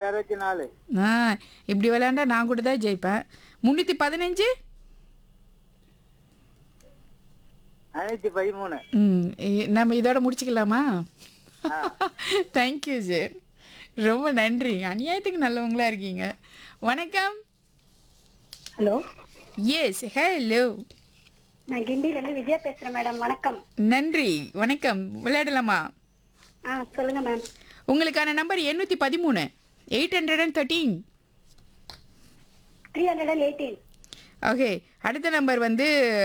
அறுபத்தி நாலு ஆ இப்படி விளையாண்டா நான் கூட தான் ஜெயிப்பேன் முந்நூற்றி பதினஞ்சு ஐநூத்தி பதிமூணு ம் இ- நம்ம இதோட முடிச்சுக்கலாமா தேங்க்யூ சார் ரொம்ப நன்றி அநியாயத்துக்கு நல்லவங்களா இருக்கீங்க வணக்கம் ஹலோ எஸ் ஹலோ நான் கிண்டியிலேருந்து விஜயா பேசுறேன் மேடம் வணக்கம் நன்றி வணக்கம் விளையாடலாமா ஆ சொல்லுங்க மேம் உங்களுக்கான நம்பர் எண்ணூற்றி பதிமூணு eight hundred and thirteen three hundred and eighteen okay அடுத்த நம்பர் வந்து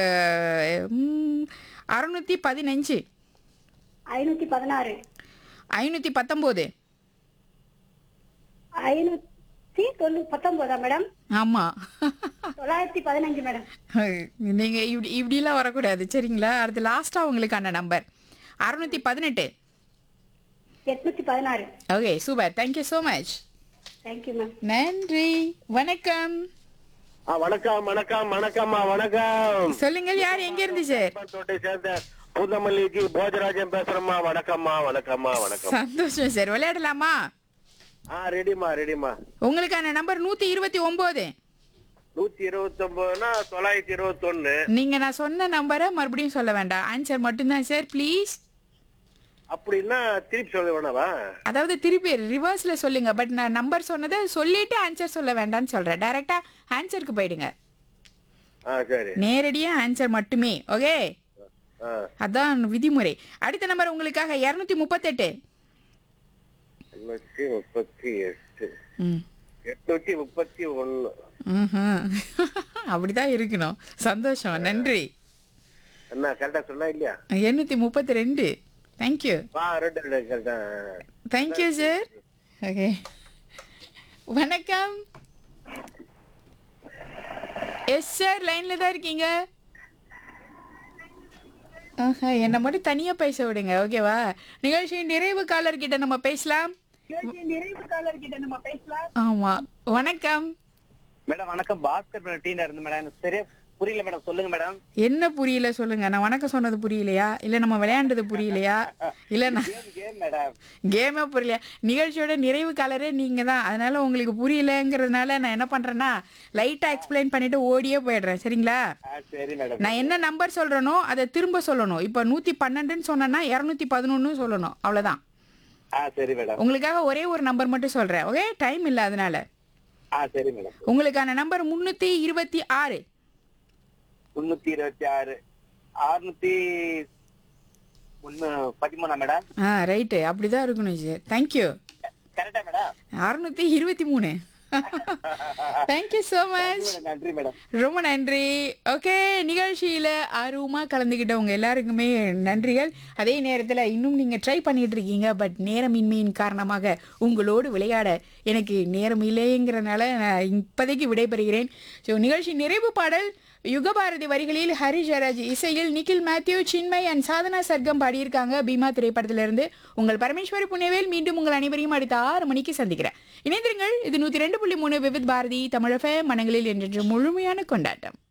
அறுநூற்றி பதினஞ்சு ஐநூத்தி பதினாறு ஐநூற்றி பத்தொம்போது ஐநூத்தி தொண்ணூ பத்தொன்பதா மேடம் ஆமாம் தொள்ளாயிரத்தி பதினஞ்சு மேடம் நீங்கள் இப்படி இப்படிலாம் வரக்கூடாது சரிங்களா அடுத்து லாஸ்ட்டாக உங்களுக்கான நம்பர் அறுநூற்றி பதினெட்டு எட்நூத்தி பதினாறு okay super thank you so much thank you ma'am நன்றி வணக்கம் ஆ, வணக்கம் வணக்கம் வணக்கம்மா வணக்கம் சொல்லுங்கள் யார் எங்க இருந்து சார் தோட்டை சேர்ந்த பூந்தமல்லிக்கு போஜராஜன் பேசுறேம்மா வணக்கம்மா வணக்கம்மா வணக்கம் சந்தோஷம் சார் விளையாடலாமா ஆ ரெடிமா ரெடிமா உங்களுக்கான நம்பர் நூற்றி இருபத்தி ஒம்பது நூத்தி இருபத்தி ஒன்பதுனா தொள்ளாயிரத்தி இருபத்தி ஒண்ணு நீங்கள் நான் சொன்ன நம்பரை மறுபடியும் சொல்ல வேண்டாம் ஆன்சர் மட்டும்தான் சார் ப்ளீஸ் அப்படின்னா திருப்பி சொல்ல வேணாவா அதாவது திருப்பி ரிவர்ஸில் சொல்லுங்க பட் நான் நம்பர் சொன்னதை சொல்லிட்டு ஆன்சர் சொல்ல வேண்டாம்னு சொல்கிறேன் டைரெக்டாக ஆன்சருக்கு போயிடுங்க ஆ சரி நேரடியாக ஆன்சர் மட்டுமே ஓகே ஆ அதான் விதிமுறை அடுத்த நம்பர் உங்களுக்காக இரநூத்தி முப்பத்தெட்டு எண்ணூத்தி முப்பத்தி எட்டு ம் எட்நூத்தி முப்பத்தி ஒண்ணு ம்ஹும். அப்படிதான் இருக்கணும் சந்தோஷம் நன்றி என்ன கரெக்டா சொன்னா இல்லையா எண்ணூற்றி முப்பத்தி ரெண்டு தேங்க்யூ ஆ ரெண்டு ரெண்டு கரெக்டா தேங்க்யூ சார் ஓகே வணக்கம் எஸ் சார் லைனில் தான் இருக்கீங்க ஆஹா என்னை மட்டும் தனியாக பேச விடுங்க ஓகேவா நிகழ்ச்சியின் நிறைவு காலர் கிட்ட நம்ம பேசலாம் நிறைவு காலர் கிட்ட நம்ம பேசலாம் ஆமாம் வணக்கம் மேடம் வணக்கம் பாஸ்கர் மேடம் டீனா இருந்து மேடம் எனக்கு சரியா புரியல மேடம் சொல்லுங்க மேடம் என்ன புரியல சொல்லுங்க நான் வணக்கம் சொன்னது புரியலையா இல்லை நம்ம விளையாண்டது புரியலையா இல்லை நான் கேம் மேடம் கேமே புரியல நிகழ்ச்சியோட நிறைவு காலரே நீங்க தான் அதனால உங்களுக்கு புரியலங்கிறதுனால நான் என்ன பண்றேன்னா லைட்டா எக்ஸ்பிளைன் பண்ணிட்டு ஓடியே போயிடுறேன் சரிங்களா சரி மேடம் நான் என்ன நம்பர் சொல்றேனோ அதை திரும்ப சொல்லணும் இப்போ நூத்தி பன்னெண்டுன்னு சொன்னேன்னா இரநூத்தி பதினொன்னு சொல்லணும் அவ்வளவுதான் ஆ சரி மேடம் உங்களுக்காக ஒரே ஒரு நம்பர் மட்டும் சொல்றேன் ஓகே டைம் இல்லை அதனால ஆ சரி மேடம் உங்களுக்கான நம்பர் முன்னூத்தி இருபத்தி ஆறு முன்னூத்தி இருபத்தி ஆறு அறுநூத்தி ஒன்னு பதிமூணா மேடம் ஆ ரைட்டு அப்படிதான் இருக்கணும் சார் தேங்க்யூ கரெக்டா மேடம் அறுநூத்தி இருபத்தி மூணு தேங்க்யூ ஸோ மச் நன்றி மேடம் ரொம்ப நன்றி ஓகே நிகழ்ச்சியில் ஆர்வமாக கலந்துக்கிட்டவங்க எல்லாருக்குமே நன்றிகள் அதே நேரத்தில் இன்னும் நீங்கள் ட்ரை பண்ணிட்டு இருக்கீங்க பட் நேரமின்மையின் காரணமாக உங்களோடு விளையாட எனக்கு நேரம் இல்லைங்கிறனால நான் இப்போதைக்கு விடைபெறுகிறேன் ஸோ நிகழ்ச்சி நிறைவு பாடல் யுகபாரதி வரிகளில் ஹரி ஜெயராஜ் இசையில் நிக்கில் மேத்யூ சின்மய் அண்ட் சாதனா சர்க்கம் பாடியிருக்காங்க பீமா திரைப்படத்திலிருந்து உங்கள் பரமேஸ்வரி புனேவேல் மீண்டும் உங்கள் அனைவரையும் அடுத்த ஆறு மணிக்கு சந்திக்கிறேன் இணைந்திருங்கள் இது நூற்றி ரெண்டு புள்ளி மூணு விவித் பாரதி தமிழக மனங்களில் என்று முழுமையான கொண்டாட்டம்